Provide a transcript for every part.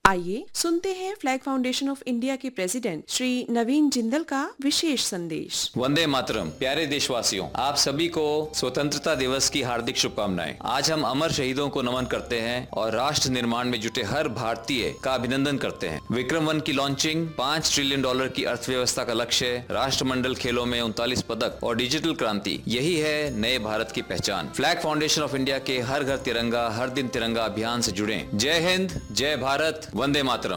आइए सुनते हैं फ्लैग फाउंडेशन ऑफ इंडिया के प्रेसिडेंट श्री नवीन जिंदल का विशेष संदेश वंदे मातरम प्यारे देशवासियों आप सभी को स्वतंत्रता दिवस की हार्दिक शुभकामनाएं आज हम अमर शहीदों को नमन करते हैं और राष्ट्र निर्माण में जुटे हर भारतीय का अभिनंदन करते हैं विक्रम वन की लॉन्चिंग पाँच ट्रिलियन डॉलर की अर्थव्यवस्था का लक्ष्य राष्ट्रमंडल खेलों में उनतालीस पदक और डिजिटल क्रांति यही है नए भारत की पहचान फ्लैग फाउंडेशन ऑफ इंडिया के हर घर तिरंगा हर दिन तिरंगा अभियान से जुड़े जय हिंद जय भारत वंदे मातरम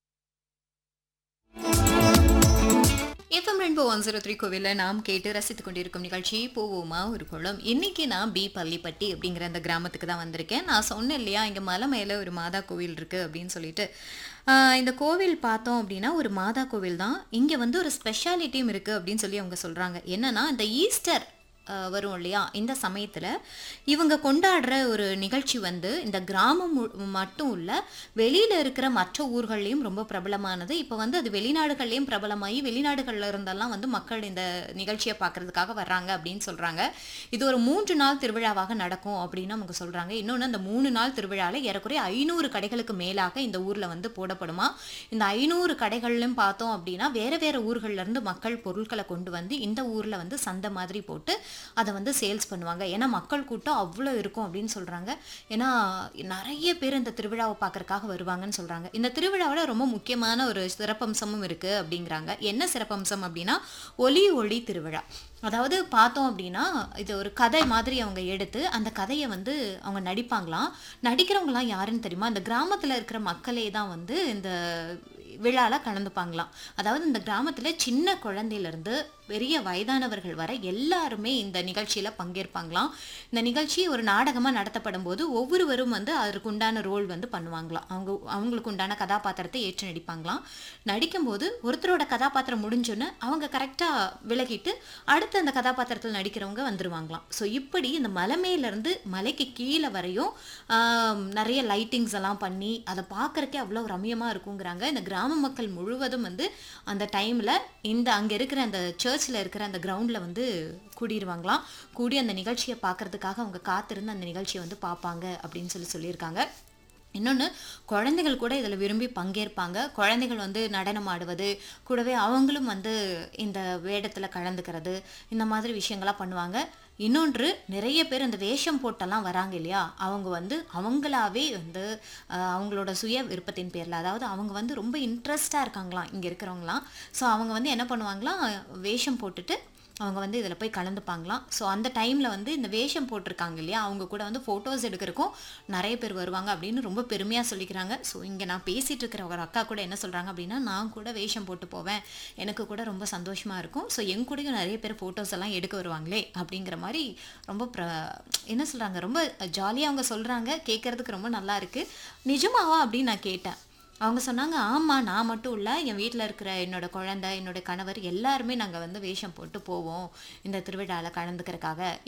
F M rainbow one zero three கோவிலில் நாம் கேட்டு ரசித்து கொண்டிருக்கும் நிகழ்ச்சி போவோமா ஒரு குளம் இன்னைக்கு நான் பி பள்ளிப்பட்டி அப்படிங்கிற அந்த கிராமத்துக்கு தான் வந்திருக்கேன் நான் சொன்னேன் இல்லையா இங்கே மலை மேலே ஒரு மாதா கோவில் இருக்குது அப்படின்னு சொல்லிட்டு ஆஹ் இந்த கோவில் பார்த்தோம் அப்படின்னா ஒரு மாதா கோவில் தான் இங்கே வந்து ஒரு ஸ்பெஷாலிட்டியும் இருக்குது அப்படின்னு சொல்லி அவங்க சொல்கிறாங்க என்னன்னா இந்த ஈஸ்டர் ஆஹ் வரும் இல்லையா இந்த சமயத்தில் இவங்க கொண்டாடுற ஒரு நிகழ்ச்சி வந்து இந்த கிராமம் மு- மட்டும் இல்லை வெளியில் இருக்கிற மற்ற ஊர்கள்லேயும் ரொம்ப பிரபலமானது இப்போ வந்து அது வெளிநாடுகள்லேயும் பிரபலமாகி வெளிநாடுகளில் இருந்தெல்லாம் வந்து மக்கள் இந்த நிகழ்ச்சியை பார்க்கறதுக்காக வர்றாங்க அப்படின்னு சொல்கிறாங்க இது ஒரு மூன்று நாள் திருவிழாவாக நடக்கும் அப்படின்னு அவங்க சொல்கிறாங்க இன்னொன்று அந்த மூணு நாள் திருவிழாவில் ஏறக்குறைய ஐநூறு கடைகளுக்கு மேலாக இந்த ஊரில் வந்து போடப்படுமா இந்த ஐநூறு கடைகள்லையும் பார்த்தோம் அப்படின்னா வேறு வேறு ஊர்கள்லேருந்து மக்கள் பொருட்களை கொண்டு வந்து இந்த ஊரில் வந்து சந்தை மாதிரி போட்டு அதை வந்து சேல்ஸ் பண்ணுவாங்க ஏன்னா மக்கள் கூட்டம் அவ்வளோ இருக்கும் அப்படின்னு சொல்கிறாங்க ஏன்னா நிறைய பேர் இந்த திருவிழாவை பார்க்கறக்காக வருவாங்கன்னு சொல்கிறாங்க இந்த திருவிழாவில் ரொம்ப முக்கியமான ஒரு சிறப்பம்சமும் இருக்குது அப்படிங்கிறாங்க என்ன சிறப்பம்சம் அப்படின்னா ஒலி ஒளி திருவிழா அதாவது பார்த்தோம் அப்படின்னா இது ஒரு கதை மாதிரி அவங்க எடுத்து அந்த கதையை வந்து அவங்க நடிப்பாங்களாம் நடிக்கிறவங்களாம் யாருன்னு தெரியுமா இந்த கிராமத்தில் இருக்கிற மக்களே தான் வந்து இந்த விழாவில் கலந்துப்பாங்களாம் அதாவது இந்த கிராமத்தில் சின்ன குழந்தையிலேருந்து பெரிய வயதானவர்கள் வரை எல்லாருமே இந்த நிகழ்ச்சியில் பங்கேற்பாங்களாம் இந்த நிகழ்ச்சி ஒரு நாடகமாக நடத்தப்படும் போது ஒவ்வொருவரும் வந்து அதற்கு உண்டான ரோல் வந்து பண்ணுவாங்களாம் அவங்க அவங்களுக்கு உண்டான கதாபாத்திரத்தை ஏற்று நடிப்பாங்களாம் நடிக்கும்போது ஒருத்தரோட கதாபாத்திரம் முடிஞ்சோன்னு அவங்க கரெக்டாக விலகிட்டு அடுத்து அந்த கதாபாத்திரத்தில் நடிக்கிறவங்க வந்துருவாங்களாம் ஸோ இப்படி இந்த மலை மேலேருந்து மலைக்கு கீழே வரையும் ஆம், நிறைய லைட்டிங்ஸ் எல்லாம் பண்ணி அதை பார்க்கறக்கே அவ்வளோ ரம்யமாக இருக்குங்கிறாங்க இந்த கிராம மக்கள் முழுவதும் வந்து அந்த டைமில் இந்த அங்கே இருக்கிற அந்த சர்ச்சில் இருக்கிற அந்த கிரவுண்டில் வந்து கூடிடுவாங்களாம் கூடி அந்த நிகழ்ச்சியை பார்க்கறதுக்காக அவங்க காத்திருந்து அந்த நிகழ்ச்சியை வந்து பார்ப்பாங்க அப்படின்னு சொல்லி சொல்லியிருக்காங்க இன்னொன்று குழந்தைகள் கூட இதில் விரும்பி பங்கேற்பாங்க குழந்தைகள் வந்து நடனம் ஆடுவது கூடவே அவங்களும் வந்து இந்த வேடத்தில் கலந்துக்கிறது இந்த மாதிரி விஷயங்கள்லாம் பண்ணுவாங்க இன்னொன்று நிறைய பேர் அந்த வேஷம் போட்டெல்லாம் வராங்க இல்லையா அவங்க வந்து அவங்களாவே வந்து ஆஹ், அவங்களோட சுய விருப்பத்தின் பேரில் அதாவது அவங்க வந்து ரொம்ப இன்ட்ரெஸ்டாக இருக்காங்களாம் இங்கே இருக்கிறவங்களாம் ஸோ அவங்க வந்து என்ன பண்ணுவாங்களாம் வேஷம் போட்டுட்டு அவங்க வந்து இதில் போய் கலந்துப்பாங்களாம் ஸோ அந்த டைமில் வந்து இந்த வேஷம் போட்டிருக்காங்க இல்லையா அவங்க கூட வந்து ஃபோட்டோஸ் எடுக்கிறக்கும் நிறைய பேர் வருவாங்க அப்படின்னு ரொம்ப பெருமையாக சொல்லிக்கிறாங்க ஸோ இங்கே நான் பேசிகிட்டு இருக்கிற ஒரு அக்கா கூட என்ன சொல்கிறாங்க அப்படின்னா நான் கூட வேஷம் போட்டு போவேன் எனக்கு கூட ரொம்ப சந்தோஷமாக இருக்கும் ஸோ என் கூடயும் நிறைய பேர் ஃபோட்டோஸ் எல்லாம் எடுக்க வருவாங்களே அப்படிங்கிற மாதிரி ரொம்ப ப்ர என்ன சொல்கிறாங்க ரொம்ப ஜாலியாக அவங்க சொல்கிறாங்க கேட்குறதுக்கு ரொம்ப நல்லா இருக்குது நிஜமாவா அப்படின்னு நான் கேட்டேன் அவங்க சொன்னாங்க ஆமாம் நான் மட்டும் இல்லை என் வீட்டில் இருக்கிற என்னோட குழந்தை என்னோட கணவர் எல்லாருமே நாங்கள் வந்து வேஷம் போட்டு போவோம் இந்த திருவிழாவில் கலந்துக்கிறதுக்காக